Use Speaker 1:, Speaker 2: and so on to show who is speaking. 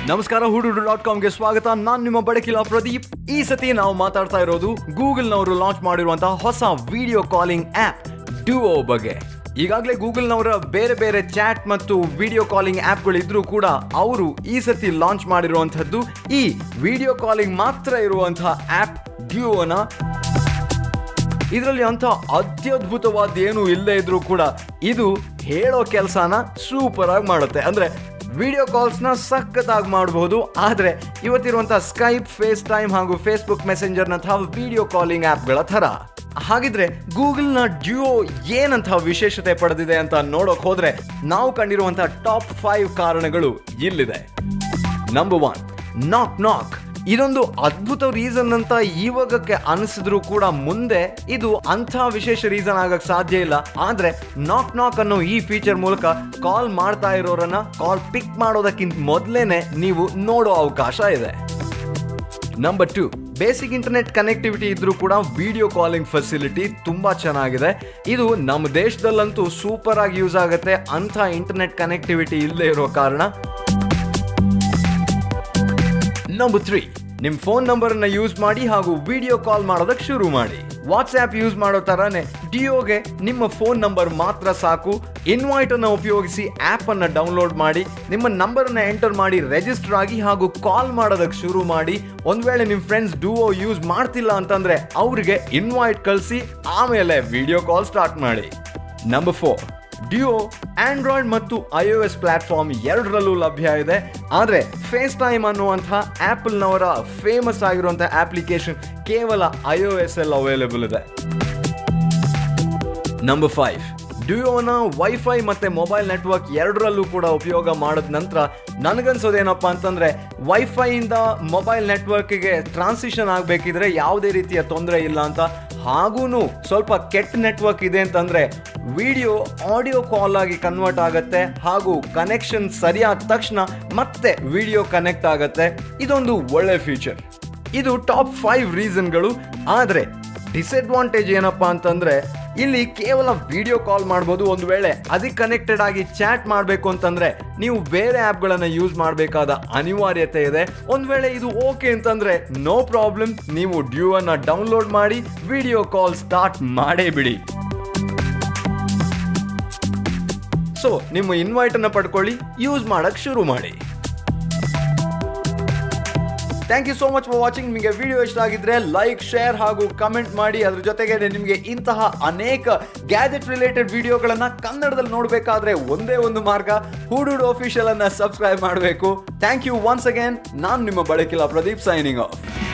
Speaker 1: ನಮಸ್ಕಾರ ಹುಡುಡು ಡಾಟ್ ಕಾಮ್ಗೆ ಸ್ವಾಗತ ನಾನು ನಿಮ್ಮ ಬಡಕಿಲ ಪ್ರದೀಪ್ ಈ ಸತಿ ನಾವು ಮಾತಾಡ್ತಾ ಇರೋದು ಗೂಗಲ್ನವರು ಲಾಂಚ್ ಮಾಡಿರುವಂತಹ ಹೊಸ ವಿಡಿಯೋ ಕಾಲಿಂಗ್ ಆಪ್ ಡ್ಯೂಒ ಬಗ್ಗೆ ಈಗಾಗಲೇ ಗೂಗಲ್ನವರ ಬೇರೆ ಬೇರೆ ಚಾಟ್ ಮತ್ತು ವಿಡಿಯೋ ಕಾಲಿಂಗ್ ಆ್ಯಪ್ಗಳಿದ್ರೂ ಕೂಡ ಅವರು ಈ ಸತಿ ಲಾಂಚ್ ಮಾಡಿರುವಂಥದ್ದು ಈ ವಿಡಿಯೋ ಕಾಲಿಂಗ್ ಮಾತ್ರ ಇರುವಂತಹ ಆ್ಯಪ್ ಡ್ಯೂಒನ ಇದರಲ್ಲಿ ಅಂತ ಅತ್ಯದ್ಭುತವಾದ ಏನು ಇಲ್ಲದೆ ಇದ್ರೂ ಕೂಡ ಇದು ಹೇಳೋ ಕೆಲಸನ ಸೂಪರ್ ಆಗಿ ಮಾಡುತ್ತೆ ಅಂದ್ರೆ ವಿಡಿಯೋ ಕಾಲ್ಸ್ನ ಸಖತ್ತಾಗಿ ಮಾಡಬಹುದು ಆದರೆ ಇವತ್ತಿರುವಂತಹ ಸ್ಕೈಪ್ ಫೇಸ್ ಟೈಮ್ ಹಾಗೂ ಫೇಸ್ಬುಕ್ ಮೆಸೆಂಜರ್ನಂತಹ ವಿಡಿಯೋ ಕಾಲಿಂಗ್ ಆ್ಯಪ್ಗಳ ಥರ ಹಾಗಿದ್ರೆ ಗೂಗಲ್ನ ಡ್ಯೂಯೋ ಏನಂತಹ ವಿಶೇಷತೆ ಪಡೆದಿದೆ ಅಂತ ನೋಡೋಕ್ ಹೋದ್ರೆ ನಾವು ಕಂಡಿರುವಂತಹ ಟಾಪ್ ಫೈವ್ ಕಾರಣಗಳು ಇಲ್ಲಿದೆ ನಂಬರ್ ಒನ್ ನಾಕ್ ನಾಕ್ ಇದೊಂದು ಅದ್ಭುತ ರೀಸನ್ ಅಂತ ಇವಾಗಕ್ಕೆ ಅನಿಸಿದ್ರು ಕೂಡ ಮುಂದೆ ಇದು ಅಂಥ ವಿಶೇಷ ರೀಸನ್ ಆಗಕ್ ಸಾಧ್ಯ ಇಲ್ಲ ಆದ್ರೆ ನಾಕ್ ನಾಕ್ ಅನ್ನೋ ಈ ಫೀಚರ್ ಮೂಲಕ ಕಾಲ್ ಮಾಡ್ತಾ ಇರೋರನ್ನ ಕಾಲ್ ಪಿಕ್ ಮಾಡೋದಕ್ಕಿಂತ ಮೊದಲೇನೆ ನೀವು ನೋಡೋ ಅವಕಾಶ ಇದೆ number two basic internet connectivity ಇದ್ರೂ ಕೂಡ ವಿಡಿಯೋ ಕಾಲಿಂಗ್ ಫೆಸಿಲಿಟಿ ತುಂಬಾ ಚೆನ್ನಾಗಿದೆ ಇದು ನಮ್ಮ ದೇಶದಲ್ಲಂತೂ ಸೂಪರ್ ಆಗಿ ಯೂಸ್ ಆಗುತ್ತೆ ಅಂಥ ಇಂಟರ್ನೆಟ್ ಕನೆಕ್ಟಿವಿಟಿ ಇಲ್ಲದೆ ಇರೋ ಕಾರಣ ನಂಬರ್ ತ್ರೀ ನಿಮ್ ಫೋನ್ ನಂಬರ್ ಅನ್ನ ಯೂಸ್ ಮಾಡಿ ಹಾಗೂ ವಿಡಿಯೋ ಕಾಲ್ ಮಾಡೋದಕ್ಕೆ ಶುರು ಮಾಡಿ ವಾಟ್ಸ್ಆಪ್ ಯೂಸ್ ಮಾಡೋ ತರಾನೇ ಡಿಯೋಗೆ ನಿಮ್ಮ ಫೋನ್ ನಂಬರ್ ಮಾತ್ರ ಸಾಕು ಇನ್ವೈಟ್ ಅನ್ನ ಉಪಯೋಗಿಸಿ ಆಪ್ ಅನ್ನ ಡೌನ್ಲೋಡ್ ಮಾಡಿ ನಿಮ್ಮ ನಂಬರ್ ಅನ್ನ ಎಂಟರ್ ಮಾಡಿ ರಿಜಿಸ್ಟರ್ ಆಗಿ ಹಾಗೂ ಕಾಲ್ ಮಾಡೋದಕ್ಕೆ ಶುರು ಮಾಡಿ ಒಂದ್ ವೇಳೆ ನಿಮ್ ಫ್ರೆಂಡ್ಸ್ ಡುವೋ ಯೂಸ್ ಮಾಡ್ತಿಲ್ಲ ಅಂತಂದ್ರೆ ಅವ್ರಿಗೆ ಇನ್ವೈಟ್ ಕಳಿಸಿ ಆಮೇಲೆ ವಿಡಿಯೋ ಕಾಲ್ ಸ್ಟಾರ್ಟ್ ಮಾಡಿ ನಂಬರ್ ಫೋರ್ ಡ್ಯೂ ಆಂಡ್ರಾಯ್ಡ್ ಮತ್ತು ಐ ಒ ಎಸ್ ಪ್ಲಾಟ್ಫಾರ್ಮ್ ಎರಡರಲ್ಲೂ ಲಭ್ಯ ಇದೆ ಆದರೆ ಫೇಸ್ ಟೈಮ್ ಅನ್ನುವಂತಹ ಆಪಲ್ನವರ ಫೇಮಸ್ ಆಗಿರುವಂತಹ ಅಪ್ಲಿಕೇಶನ್ ಕೇವಲ ಐ ಒ ಎಸ್ ಎಲ್ ಅವೈಲೇಬಲ್ ಇದೆ ನಂಬರ್ ಫೈವ್ ಡ್ಯೂಯೋನ ವೈಫೈ ಮತ್ತೆ ಮೊಬೈಲ್ ನೆಟ್ವರ್ಕ್ ಎರಡರಲ್ಲೂ ಕೂಡ ಉಪಯೋಗ ಮಾಡಿದ ನಂತರ ನನಗನ್ಸೋದೇನಪ್ಪ ಅಂತಂದ್ರೆ ವೈಫೈ ಇಂದ ಮೊಬೈಲ್ ನೆಟ್ವರ್ಕ್ಗೆ ಟ್ರಾನ್ಸಿಷನ್ ಆಗಬೇಕಿದ್ರೆ ಯಾವುದೇ ರೀತಿಯ ತೊಂದರೆ ಇಲ್ಲ ಅಂತ ಹಾಗೂ ಸ್ವಲ್ಪ ಕೆಟ್ಟ ನೆಟ್ವರ್ಕ್ ಇದೆ ಅಂತಂದ್ರೆ ವಿಡಿಯೋ ಆಡಿಯೋ ಕಾಲ್ ಆಗಿ ಕನ್ವರ್ಟ್ ಆಗುತ್ತೆ ಹಾಗೂ ಕನೆಕ್ಷನ್ ಸರಿಯಾದ ತಕ್ಷಣ ಮತ್ತೆ ವಿಡಿಯೋ ಕನೆಕ್ಟ್ ಆಗುತ್ತೆ ಇದೊಂದು ಒಳ್ಳೆ ಫೀಚರ್ ಇದು ಟಾಪ್ ಫೈವ್ ರೀಸನ್ಗಳು ಆದರೆ ಡಿಸ್ಅಡ್ವಾಂಟೇಜ್ ಏನಪ್ಪಾ ಅಂತಂದ್ರೆ ಇಲ್ಲಿ ಕೇವಲ ವಿಡಿಯೋ ಕಾಲ್ ಮಾಡ್ಬೋದು ಒಂದು ವೇಳೆ ಅದಕ್ಕೆ ಕನೆಕ್ಟೆಡ್ ಆಗಿ ಚಾಟ್ ಮಾಡಬೇಕು ಅಂತಂದ್ರೆ ನೀವು ಬೇರೆ ಆ್ಯಪ್ಗಳನ್ನು ಯೂಸ್ ಮಾಡಬೇಕಾದ ಅನಿವಾರ್ಯತೆ ಇದೆ ಒಂದು ವೇಳೆ ಇದು ಓಕೆ ಅಂತಂದ್ರೆ ನೋ ಪ್ರಾಬ್ಲಮ್ ನೀವು ಡ್ಯೂ ಅನ್ನ ಡೌನ್ಲೋಡ್ ಮಾಡಿ ವಿಡಿಯೋ ಕಾಲ್ ಸ್ಟಾರ್ಟ್ ಮಾಡೇ ಬಿಡಿ ಸೊ ನಿಮ್ಮ ಇನ್ವೈಟ್ ಅನ್ನ ಪಡ್ಕೊಳ್ಳಿ ಯೂಸ್ ಮಾಡಕ್ ಶುರು ಮಾಡಿ thank you so much for watching ನಿಮಗೆ ವಿಡಿಯೋ ಇಷ್ಟ ಆಗಿದ್ರೆ ಲೈಕ್ ಶೇರ್ ಹಾಗೂ ಕಮೆಂಟ್ ಮಾಡಿ ಅದ್ರ ಜೊತೆಗೆ ನಿಮಗೆ ಇಂತಹ ಅನೇಕ ಗ್ಯಾಜೆಟ್ ರಿಲೇಟೆಡ್ ವಿಡಿಯೋಗಳನ್ನ ಕನ್ನಡದಲ್ಲಿ ನೋಡಬೇಕಾದ್ರೆ ಒಂದೇ ಒಂದು ಮಾರ್ಗ ಹೂಡುಡು ಅಫಿಷಿಯಲ್ ಅನ್ನ ಸಬ್ಸ್ಕ್ರೈಬ್ ಮಾಡಬೇಕು ಥ್ಯಾಂಕ್ ಯು ಒನ್ಸ್ ಅಗೇನ್ ನಾನು ನಿಮ್ಮ ಬಳಕಿಲ್ಲ ಪ್ರದೀಪ್ ಸೈನಿಂಗ್ ಆಫ್